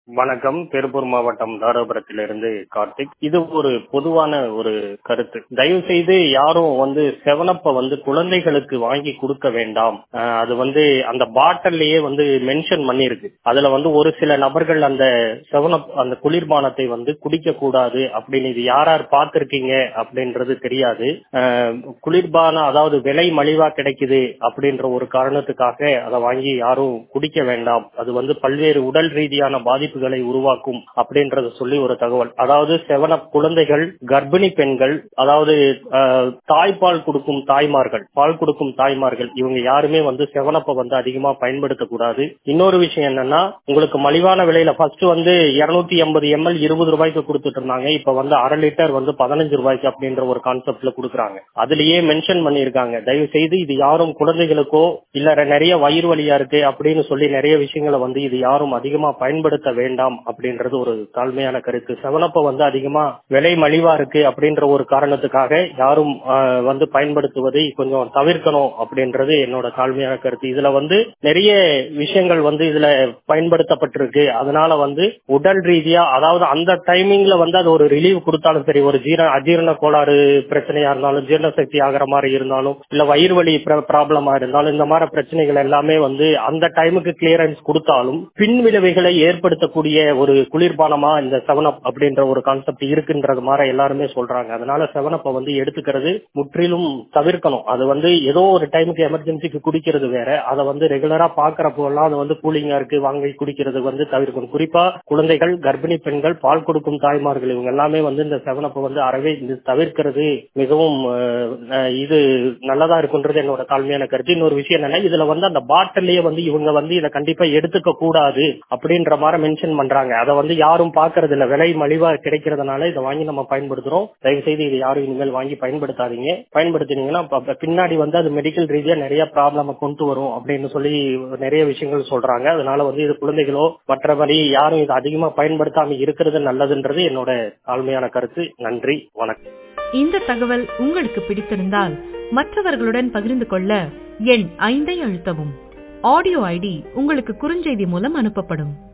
வணக்கம் திருப்பூர் மாவட்டம் தாராபுரத்திலிருந்து கார்த்திக் இது ஒரு பொதுவான ஒரு கருத்து தயவு செய்து யாரும் வந்து செவனப்ப வந்து குழந்தைகளுக்கு வாங்கி கொடுக்க வேண்டாம் அஹ் அது வந்து அந்த பாட்டிலேயே வந்து மென்ஷன் பண்ணிருக்கு அதுல வந்து ஒரு சில நபர்கள் அந்த செவனப் அந்த குளிர்பானத்தை வந்து குடிக்க கூடாது அப்படின்னு இது யார் யார் பார்த்திருக்கீங்க அப்படின்றது தெரியாது அஹ் குளிர்பானம் அதாவது விலை மலிவா கிடைக்குது அப்படின்ற ஒரு காரணத்துக்காக அதை வாங்கி யாரும் குடிக்க வேண்டாம் அது வந்து பல்வேறு உடல் ரீதியான பாதிப்புகளை உருவாக்கும் அப்படின்றத சொல்லி ஒரு தகவல் அதாவது செவன குழந்தைகள் கர்ப்பிணி பெண்கள் அதாவது அஹ், தாய்ப்பால் கொடுக்கும் தாய்மார்கள் பால் கொடுக்கும் தாய்மார்கள் இவங்க யாருமே வந்து செவனப்ப வந்து அதிகமா பயன்படுத்தக்கூடாது இன்னொரு விஷயம் என்னன்னா உங்களுக்கு மலிவான விலையில ஃபர்ஸ்ட் வந்து இருநூத்தி எண்பது எம்எல் இருபது ரூபாய்க்கு கொடுத்துட்டு இருந்தாங்க இப்ப வந்து அரை லிட்டர் வந்து பதினஞ்சு ரூபாய்க்கு அப்படின்ற ஒரு கான்செப்ட்ல கொடுக்குறாங்க அதுலயே மென்ஷன் பண்ணியிருக்காங்க தயவு செய்து இது யாரும் குழந்தைகளுக்கோ இல்ல நிறைய வயிறு வலியா இருக்கு அப்படின்னு சொல்லி நிறைய விஷயங்களை வந்து இது யாரும் அதிகமா பயன்படுத்த வேண்டாம் அப்படின்றது ஒரு தாழ்மையான கருத்து செவனப்ப வந்து அதிகமா விலை மலிவா இருக்கு அப்படின்ற ஒரு காரணத்துக்காக யாரும் ஆஹ், வந்து பயன்படுத்துவதை கொஞ்சம் தவிர்க்கணும் அப்படின்றது என்னோட தாழ்மையான கருத்து இதுல வந்து நிறைய விஷயங்கள் வந்து இதுல பயன்படுத்தப்பட்டிருக்கு அதனால வந்து உடல் ரீதியா அதாவது அந்த டைமிங்ல வந்து அது ஒரு ரிலீவ் கொடுத்தாலும் சரி ஒரு ஜீர அஜீரண கோளாறு பிரச்சனையா இருந்தாலும் ஜீரண சக்தி ஆகிற மாதிரி இருந்தாலும் இல்ல வயிறு வலி ப்ராப்ளமா இருந்தாலும் இந்த மாதிரி பிரச்சனைகள் எல்லாமே வந்து அந்த டைமுக்கு கிளியரன்ஸ் கொடுத்தாலும் பின் விளைவுகளை ஏற்படுத்தக்கூடிய ஒரு குளிர்பானமா இந்த செவனப் அப்படின்ற ஒரு கான்செப்ட் இருக்குன்றது மாதிரி எல்லாருமே சொல்றாங்க அதனால செவனப்பை வந்து எடுத்துக்கிறது முற்றிலும் தவிர்க்கணும் அது வந்து ஏதோ ஒரு டைமுக்கு எமர்ஜென்சிக்கு குடிக்கிறது வேற அதை வந்து ரெகுலரா பாக்குறப்போ எல்லாம் அது வந்து கூலிங்கா இருக்கு வாங்கி குடிக்கிறது வந்து தவிர்க்கணும் குறிப்பா குழந்தைகள் கர்ப்பிணி பெண்கள் பால் கொடுக்கும் தாய்மார்கள் இவங்க எல்லாமே வந்து இந்த செவனப்பை வந்து அறவே இது தவிர்க்கிறது மிகவும் அஹ், அஹ், இது நல்லதா இருக்குன்றது என்னோட தாழ்மையான கருத்து இன்னொரு விஷயம் என்னன்னா இதுல வந்து அந்த பாட்டிலேயே வந்து இவங்க வந்து இதை கண்டிப்பா எடுத்துக்க கூடாது அப்படின்ற மாதிரி மென்ஷன் பண்றாங்க அதை வந்து யாரும் பாக்குறது இல்ல விலை மலிவா கிடைக்கிறதுனால இதை வாங்கி நம்ம பயன்படுத்துறோம் தயவு செய்து இதை யாரும் இனிமேல் வாங்கி பயன்படுத்தாதீங்க பயன்படுத்தினீங்கன்னா அப்ப பின்னாடி வந்து அது மெடிக்கல் ரீதியா நிறைய ப்ராப்ளம் கொண்டு வரும் அப்படின்னு சொல்லி நிறைய விஷயங்கள் சொல்றாங்க அதனால வந்து இது குழந்தைகளோ மற்றபடி யாரும் இதை அதிகமா பயன்படுத்தாம இருக்கிறது நல்லதுன்றது என்னோட தாழ்மையான கருத்து நன்றி வணக்கம் இந்த தகவல் உங்களுக்கு பிடித்திருந்தால் மற்றவர்களுடன் பகிர்ந்து கொள்ள எண் ஐந்தை அழுத்தவும் ஆடியோ ஐடி உங்களுக்கு குறுஞ்செய்தி மூலம் அனுப்பப்படும்